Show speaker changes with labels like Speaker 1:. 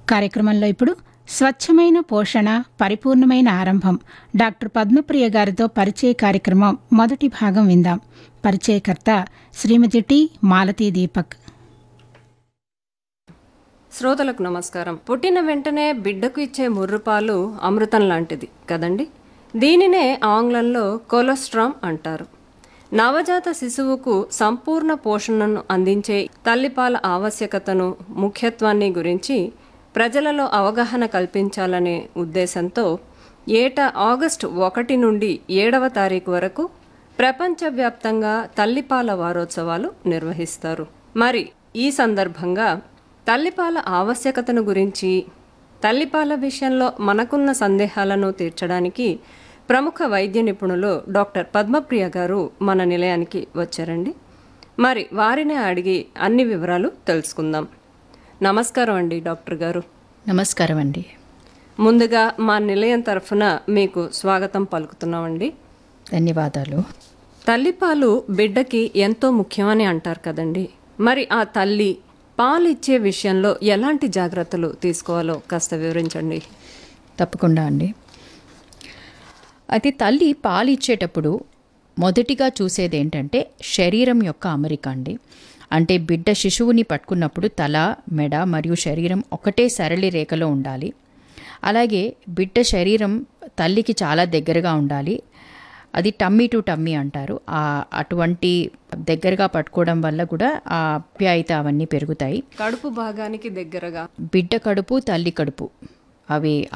Speaker 1: కార్యక్రమంలో ఇప్పుడు స్వచ్ఛమైన పోషణ పరిపూర్ణమైన ఆరంభం డాక్టర్ పద్మప్రియ గారితో పరిచయ కార్యక్రమం మొదటి భాగం విందాం పరిచయకర్త శ్రీమతి టి మాలతీ దీపక్
Speaker 2: శ్రోతలకు నమస్కారం పుట్టిన వెంటనే బిడ్డకు ఇచ్చే ముర్రుపాలు అమృతం లాంటిది కదండి దీనినే ఆంగ్లంలో కొలెస్ట్రామ్ అంటారు నవజాత శిశువుకు సంపూర్ణ పోషణను అందించే తల్లిపాల ఆవశ్యకతను ముఖ్యత్వాన్ని గురించి ప్రజలలో అవగాహన కల్పించాలనే ఉద్దేశంతో ఏటా ఆగస్టు ఒకటి నుండి ఏడవ తారీఖు వరకు ప్రపంచవ్యాప్తంగా తల్లిపాల వారోత్సవాలు నిర్వహిస్తారు మరి ఈ సందర్భంగా తల్లిపాల ఆవశ్యకతను గురించి తల్లిపాల విషయంలో మనకున్న సందేహాలను తీర్చడానికి ప్రముఖ వైద్య నిపుణులు డాక్టర్ పద్మప్రియ గారు మన నిలయానికి వచ్చారండి మరి వారిని అడిగి అన్ని వివరాలు తెలుసుకుందాం నమస్కారం అండి డాక్టర్ గారు
Speaker 3: నమస్కారం అండి
Speaker 2: ముందుగా మా నిలయం తరఫున మీకు స్వాగతం పలుకుతున్నామండి
Speaker 3: ధన్యవాదాలు
Speaker 2: తల్లిపాలు బిడ్డకి ఎంతో ముఖ్యమని అంటారు కదండి మరి ఆ తల్లి పాలు ఇచ్చే విషయంలో ఎలాంటి జాగ్రత్తలు తీసుకోవాలో కాస్త వివరించండి
Speaker 3: తప్పకుండా అండి అయితే తల్లి పాలు ఇచ్చేటప్పుడు మొదటిగా చూసేది ఏంటంటే శరీరం యొక్క అమరిక అండి అంటే బిడ్డ శిశువుని పట్టుకున్నప్పుడు తల మెడ మరియు శరీరం ఒకటే సరళి రేఖలో ఉండాలి అలాగే బిడ్డ శరీరం తల్లికి చాలా దగ్గరగా ఉండాలి అది టమ్మీ టు టమ్మీ అంటారు ఆ అటువంటి దగ్గరగా పట్టుకోవడం వల్ల కూడా ఆ ఆప్యాయత అవన్నీ పెరుగుతాయి
Speaker 2: కడుపు భాగానికి దగ్గరగా
Speaker 3: బిడ్డ కడుపు తల్లి కడుపు అవి